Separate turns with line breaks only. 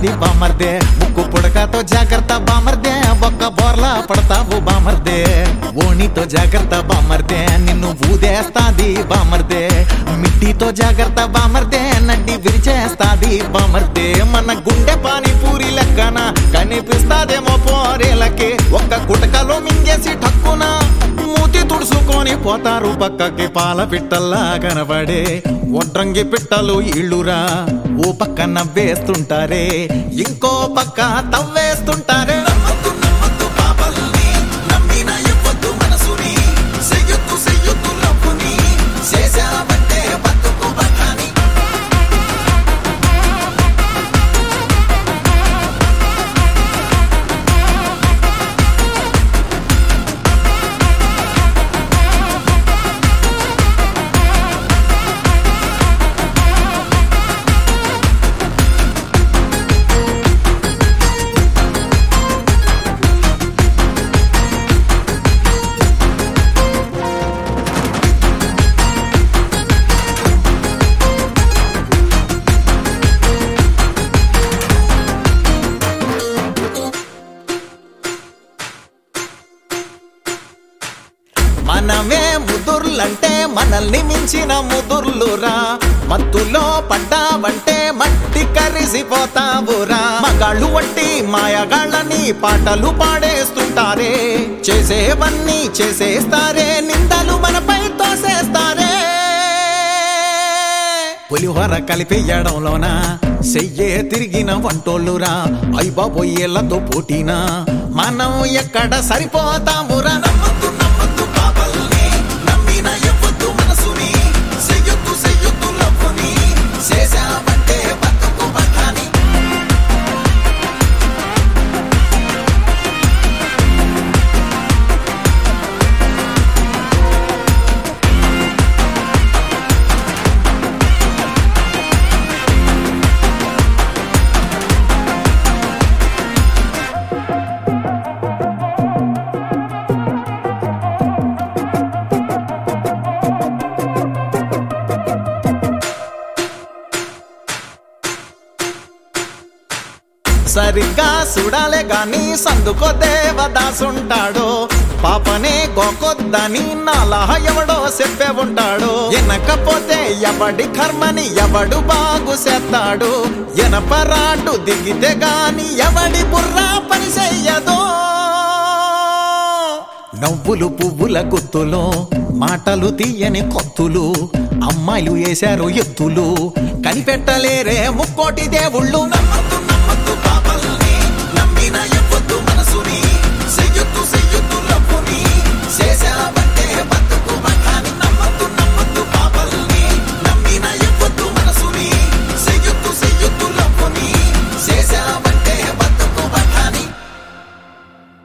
చేస్తాది బామర్దే ముక్కు పుడకతో జాగ్రత్త బామర్దే ఒక్క బోర్లా పడతావు బామర్దే ఓణితో జాగ్రత్త బామర్దే నిన్ను ఊదేస్తాది బామర్దే మిట్టితో జాగ్రత్త బామర్దే నడ్డి విరిచేస్తాది బామర్దే మన గుండె పానీపూరి లెక్కన కనిపిస్తాదేమో పోరేలకి ఒక్క కుటకలో మింగేసి ఠక్కున మూతి తుడుచుకొని పోతారు పక్కకి పాల పిట్టల్లా కనబడే ఒడ్రంగి పిట్టలు ఇళ్ళురా ఓ పక్క నవ్వేస్తుంటారే ఇంకో పక్క తవ్వేస్తుంటారే నమ్మద్దు, నమ్మద్దు పాపల్ని, నమ్మిన ఇవ్వద్దు మనసుని, చెయ్యొద్దు, చెయ్యొద్దు లవ్వుని, చేశావంటే బతుకు బఠాని. మనమే ముదుర్లంటే మనల్ని మించిన ముదుర్లురా మత్తులో పడ్డావంటే మట్టి కరిసిపోతావురా మగాళ్ళు వంటి మాయగాళ్ళని పాటలు పాడేస్తుంటారే చేసేవన్నీ చేసేస్తారే నిందలు మనపై తోసేస్తారే పులిహోర కలిపేయడంలోన చెయ్యే తిరిగిన వంటోళ్ళురా అయ్య బాబోయేళ్లతో పోటీనా మనం ఎక్కడ సరిపోతామురా నమ్మద్దు నమ్మద్దు పాపల్ని నమ్మిన ఇవ్వద్దు మనసుని చెయ్యొద్దు చెయ్యొద్దు లవ్వుని చేశావంటే బతుకు బఠాని సరిగ్గా చూడాలే గాని సందుకో దేవదాసుంటాడు పాపనే గోకొద్దని నాలా ఎవడో చెప్పే ఉంటాడు ఎనకపోతే ఎవడి కర్మని ఎవడు బాగు చేస్తాడు ఎనపరాటు దిగితే గాని ఎవడి బుర్రా పని చెయ్యదో నవ్వులు పువ్వుల గుత్తులు మాటలు తీయని కొత్తులు అమ్మాయిలు వేశారు ఎత్తులు కనిపెట్టలేరే ముక్కోటి దేవుళ్ళు నమ్మద్దు